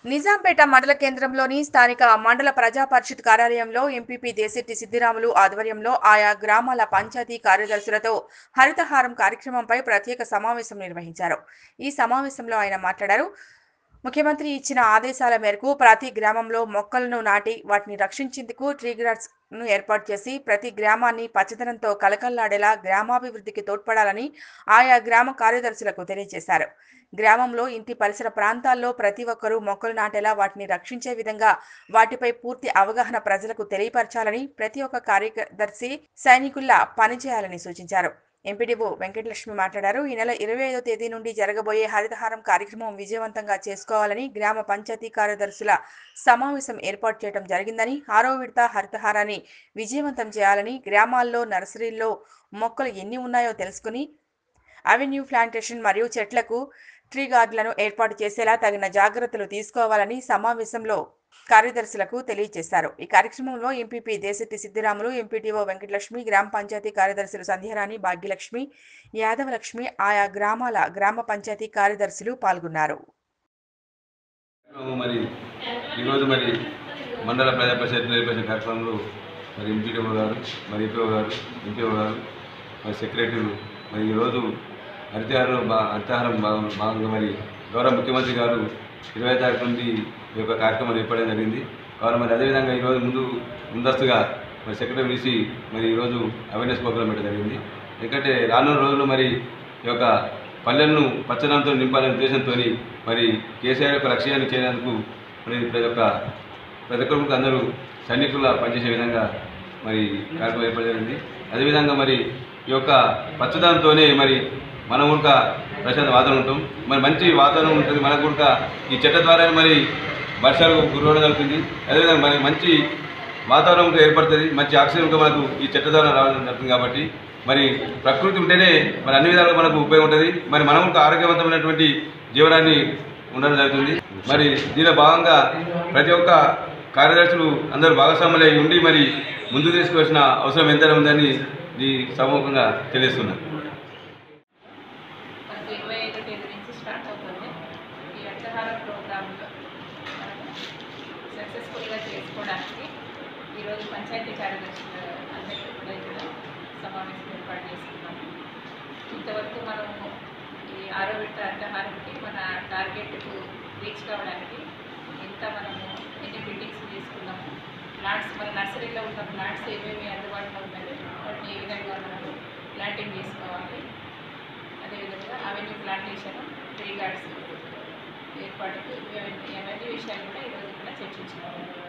నిజాంపేట మండల కేంద్రంలోని స్థానిక మండల ప్రజా పరిషత్ కార్యాలయంలో ఎంపీపీ దేశెట్టి సిద్దిరాములు ఆధ్వర్యంలో ఆయా గ్రామాల పంచాయతీ కార్యదర్శులతో హరితహారం కార్యక్రమంపై ప్రత్యేక సమావేశం నిర్వహించారు ఈ సమావేశంలో ఆయన మాట్లాడారు ముఖ్యమంత్రి ఇచ్చిన ఆదేశాల మేరకు ప్రతి గ్రామంలో మొక్కలను నాటి వాటిని రక్షించేందుకు ట్రీ గార్డ్స్ ను ఏర్పాటు చేసి ప్రతి గ్రామాన్ని పచ్చదనంతో కలకల్లాడేలా గ్రామాభివృద్ధికి తోడ్పడాలని ఆయా గ్రామ కార్యదర్శులకు తెలియజేశారు గ్రామంలో ఇంటి పరిసర ప్రాంతాల్లో ప్రతి ఒక్కరూ మొక్కలు నాటేలా వాటిని రక్షించే విధంగా వాటిపై పూర్తి అవగాహన ప్రజలకు తెలియపరచాలని ప్రతి ఒక్క కార్యదర్శి సైనికుల్లా పనిచేయాలని సూచించారు ఎంపీడీఓ వెంకటలక్ష్మి మాట్లాడారు ఈ నెల ఇరవై ఐదో తేదీ నుండి జరగబోయే హరితహారం కార్యక్రమం విజయవంతంగా చేసుకోవాలని గ్రామ పంచాయతీ కార్యదర్శుల సమావేశం ఏర్పాటు చేయడం జరిగిందని ఆరో విడత హరితహారాన్ని విజయవంతం చేయాలని గ్రామాల్లో నర్సరీల్లో మొక్కలు ఎన్ని ఉన్నాయో తెలుసుకుని అవెన్యూ ప్లాంటేషన్ మరియు చెట్లకు ట్రీ గార్డులను ఏర్పాటు చేసేలా తగిన జాగ్రత్తలు తీసుకోవాలని సమావేశంలో కార్యదర్శులకు తెలియజేశారు ఈ కార్యక్రమంలో ఎంపీపీ దేశెట్టి సిద్దిరాములు ఎంపీటీఓ వెంకటలక్ష్మి గ్రామ పంచాయతీ కార్యదర్శులు సంధ్యారాణి భాగ్యలక్ష్మి యాదవలక్ష్మి ఆయా గ్రామాల గ్రామ పంచాయతీ కార్యదర్శులు పాల్గొన్నారు మరి ఈరోజు మరి మండల ప్రజా పరిషత్ నిర్వహించిన కార్యక్రమంలో మరి ఎంపీడీఓ గారు మరి ఎంపీఓ గారు ఎంపీఓ గారు మరి సెక్రటరీలు మరి ఈరోజు హరితహారం బా హరితహారం భాగం- భాగంగా మరి గౌరవ ముఖ్యమంత్రి గారు ఇరవై తారీఖు నుండి ఈ యొక్క కార్యక్రమం ఏర్పడడం జరిగింది కావున మరి అదేవిధంగా ఈరోజు ముందు ముందస్తుగా మరి సెక్రటరీ పిలిచి మరి ఈరోజు అవేర్నెస్ ప్రోగ్రామ్ పెట్టడం జరిగింది ఎందుకంటే రానున్న రోజుల్లో మరి ఈ యొక్క పల్లెలను పచ్చదనంతో నింపాలనే ఉద్దేశంతో మరి కేసీఆర్ యొక్క లక్ష్యాన్ని చేయడానికి మరి ప్రతి ఒక్క ప్రతి ఒక్కరికి అందరూ సైనికుల పనిచేసే విధంగా మరి కార్యక్రమం ఏర్పడింది అదేవిధంగా మరి ఈ యొక్క పచ్చదనంతోనే మరి మనం కూడా ప్రశాంత వాతావరణం ఉంటాం మరి మంచి వాతావరణం ఉంటుంది మనకు కూడా ఈ చెట్ల ద్వారా మరి వర్షాలు కురవడం జరుగుతుంది అదేవిధంగా మరి మంచి వాతావరణం కూడా ఏర్పడుతుంది మంచి ఆక్సిజన్ కూడా మనకు ఈ చెట్ల ద్వారా రావడం జరుగుతుంది కాబట్టి మరి ప్రకృతి ఉంటేనే మరి అన్ని విధాలుగా మనకు ఉపయోగం ఉంటుంది మరి మనం కూడా ఆరోగ్యవంతమైనటువంటి జీవనాన్ని ఉండడం జరుగుతుంది మరి దీనిలో భాగంగా ప్రతి ఒక్క కార్యదర్శులు అందరూ భాగస్వాములై ఉండి మరి ముందు తీసుకోవాల్సిన అవసరం ఎంతైనా ఉందని ఈ సమూహంగా తెలియజేస్తున్నాను మనకు ఇరవై ఐదో తేదీ నుంచి స్టార్ట్ అవుతుంది ఈ అట్టహార ప్రోగ్రాంలో సక్సెస్ఫుల్గా చేసుకోవడానికి ఈరోజు పంచాయతీ కార్యదర్శుల అందరికీ కూడా ఇక్కడ సమావేశం ఏర్పాటు చేసుకున్నాము ఇంతవరకు మనము ఈ ఆరో విడత అట్టహారంకి మన టార్గెట్కు రీచ్ కావడానికి ఎంత మనము ఎన్ని బిల్డింగ్స్ తీసుకున్నాము ప్లాంట్స్ మన నర్సరీలో ఉన్న ప్లాంట్స్ ఏమేమి అందుబాటులో ఉన్నాయి వాటిని ఏ విధంగా మనము ప్లాంటింగ్ చేసుకోవాలి అదేవిధంగా అవెన్యూ ప్లాంటేషన్ ట్రీ గార్డ్స్ ఏర్పాటుకు ఇవన్నీ ఇవన్నీ విషయాలు కూడా ఈరోజు కూడా చర్చించుకోవాలి